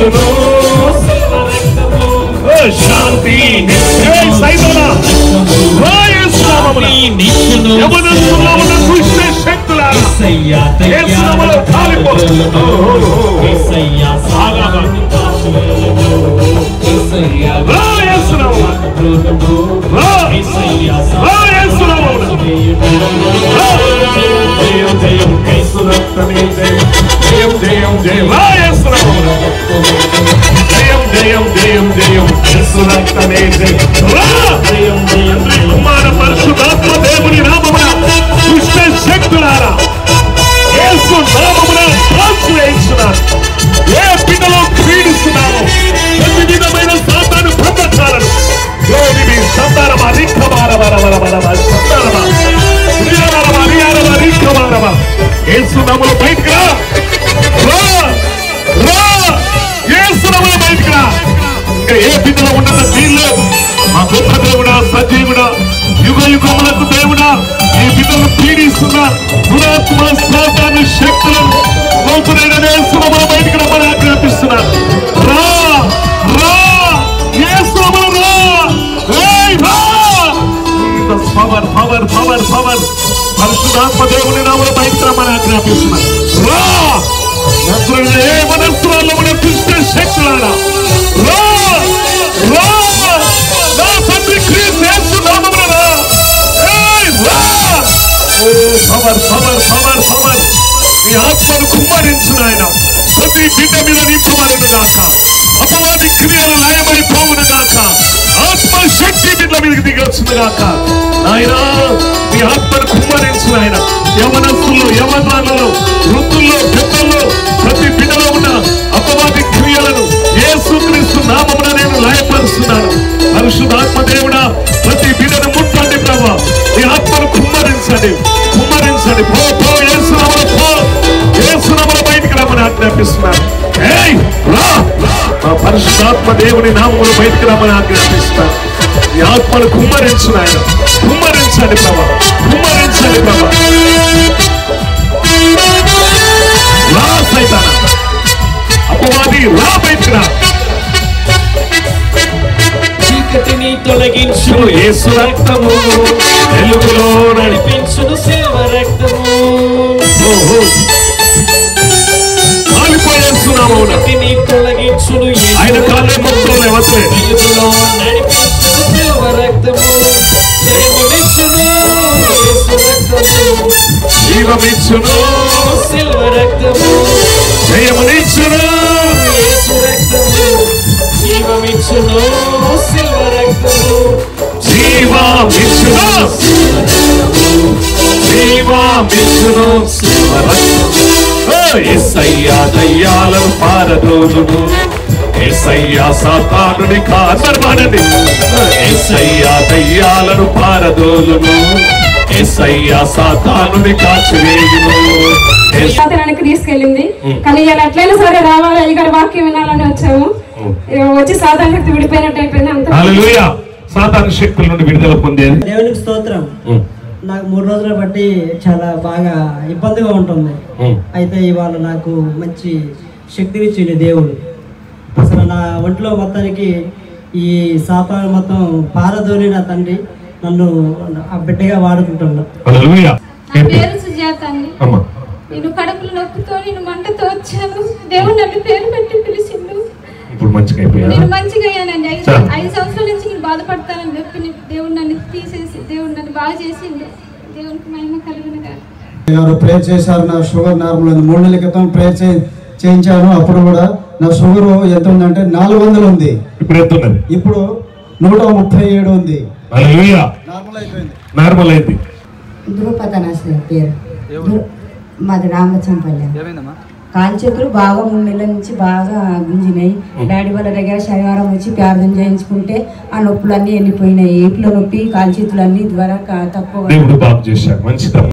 నిచ్చును ఓ శాంతి ఏ సైతోనా ఓ యేసు నామమున యవనస్తుల్లో ఉన్న దుష్ట శక్తులారా యేసు నామములో కాలిపో ఓ, ఓ, ఓ, ఓ. ఓ యేసు నామమున ఓ ఓ యేసు నామమున ఓ జయం జయం యేసు రక్తమే జయం జయం జయం జయం ఓ యేసు నామమున జయం జయం జయం జయం యేసు రక్తమే జయం రా జయం జయం కుమార పరిశుద్ధాత్మ దేవుని నామమున దుష్ట శక్తులారా యేసు నామమున కాల్చి వేయించున్నారు ఏ బిడ్డలో క్రీడిస్తున్నాము ప్రతి విధమైన సాతాను బంధకాలను యోగిని సంతానమా రిక్కమార వర వర వర వర సంతానమా రియారమా రియారమా రిక్కమారమా యేసు నామములో బయటికి రా రా రా యేసు నామములో బయటికి రా ఇంకా ఏ బిడ్డలో ఉన్నత దీనిలో మా గొప్ప దేవుడా సజీవుడా యుగ యుగములకు దేవుడా ఈ బిడ్డలు పీడిస్తున్న దురాత్మ సాతాను శక్తులను లోతులైన నేస్తున్నామని బయటికి రమ్మని ఆజ్ఞాపిస్తున్నారు రా రా యేసునామములో రా ఏయ్ రా పవర్ పవర్ పవర్ పవర్ పరిశుద్ధాత్మ దేవుని నామములో బయటికి రమ్మని ఆజ్ఞాపిస్తున్నారు రా నజరుడైన ఏ మనస్సులలో ఉన్న దుష్ట శక్తులారా రా రా నా తండ్రి క్రీస్తు యేసు నామమున రా ఏయ్ రా ఓ పవర్ పవర్ పవర్ పవర్ మీ ఆత్మను కుమ్మరించు నాయన ప్రతి బిడ్డ మీద నింపబడును గాక అపవాది క్రియలు లయమైపోవును గాక ఆత్మ శక్తి బిడ్డ మీదకి దిగొచ్చును గాక నాయన మీ ఆత్మను కుమ్మరించు నాయన యవనస్తులు యవనాలలో వృద్ధుల్లో పెద్దల్లో ప్రతి బిడ్డలో ఉన్న అపవాది క్రియలను యేసుక్రీస్తు నామమున నేను లయపరుస్తున్నాను పరిశుద్ధాత్మ దేవుడా ప్రతి బిడ్డను ముట్టండి ప్రభా మీ ఆత్మను కుమ్మరించండి కుమ్మరించండి పో పో యేసునామములో పో యేసునామములో బయటికి రమ్మని ఆజ్ఞాపిస్తున్నాను ఏయ్ రా మా పరిశుద్ధాత్మ దేవుని నామములో బయటికి రమ్మని ఆజ్ఞాపిస్తున్నాను మీ ఆత్మను కుమ్మరించు ఆయన కుమ్మరించండి ప్రభా కుమ్మరించండి ప్రభా రా సైతాన అపవాది రా బయటికి రా చీకటిని తొలగించును యేసు రక్తము వెలుగులో నడిపి నడిపించును శివ రక్తము ఓహో కాలిపోయేస్తున్నాము చీకటిని తొలగించును యేసు ఆయన కాళ్ళే మొక్కలు వదిలే వెలుగులో నడిపించును శివ రక్తము జయమునిచ్చును యేసు రక్తము జీవమిచ్చును శిల్వ రక్తము జయమునిచ్చును యేసు రక్తము జీవమిచ్చును శిల్వ రక్తము జీవమిచ్చును జీవమిచ్చును ఎస్సయ్యా దయ్యాలను పారదోలును ఎస్సయ్యా సాతానుని కాదర్మానండి ఎస్సయ్యా దయ్యాలను పారదోలును ఎస్సయ్యా సాతానుని కాచివేయును ఎస్ సాతానానికి తీసుకెళ్ళింది కానీ ఇవాళ ఎట్లయినా సరే రావాలి అయ్యగారి వాక్యం వినాలని వచ్చాము ఇక వచ్చి సాధారణ శక్తి విడిపోయినట్టు అయిపోయింది అంత హల్లెలూయా సాతాను శక్తుల నుండి విడుదల పొందేది దేవునికి స్తోత్రం నాకు మూడు రోజులు బట్టి చాలా బాగా ఇబ్బందిగా ఉంటుంది అయితే ఇవాళ నాకు మంచి శక్తినిచ్చింది దేవుడు అసలు నా ఒంట్లో మొత్తానికి ఈ సాతాను మొత్తం పారదోలి నా తండ్రి నన్ను ఆ బిడ్డగా వాడుకుంటున్నా హల్లెలూయా నా పేరు సుజాత అండి అమ్మా నేను కడుపులో నొప్పితో నేను మంటతో వచ్చాను దేవుడు నన్ను పేరు పెట్టి పిలిచిండు ఇప్పుడు మంచిగా అయిపోయా నేను మంచిగా అయ్యానండి ఐదు సరే. ఐదు సంవత్సరాల నుంచి నేను బాధపడతానని చెప్పి నీ- దేవుడు నన్ను తీసేసి దేవుడు నన్ను బాగా చేసిండు దేవునికి మహిమ కలిగిన గారు ప్రేయర్ చేశారు నా షుగర్ నార్మల్ ఉంది మూడు నెలల క్రితం ప్రేయర్ చే చేయించాను అప్పుడు కూడా నా షుగర్ ఎంత ఉందంటే నాలుగు వందలు ఉంది ఇప్పుడు ఎంత ఉన్నది ఇప్పుడు నూట ముప్పై ఏడు ఉంది హల్లెలూయా నార్మల్ అయిపోయింది నార్మల్ అయింది ధృపద నా పేరు ధృ- మాది రామచంపల్లి కాలు చేతులు బాగా మూడు నెలల నుంచి బాగా గుంజినాయి డాడీ వాళ్ళ దగ్గర శనివారం వచ్చి ప్రార్థన చేయించుకుంటే ఆ నొప్పులన్నీ వెళ్ళిపోయినాయి ఏపులో నొప్పి కాలు చేతులు అన్ని ద్వారా తక్కువ దేవుడు బాగు చేశాడు మంచిదమ్మా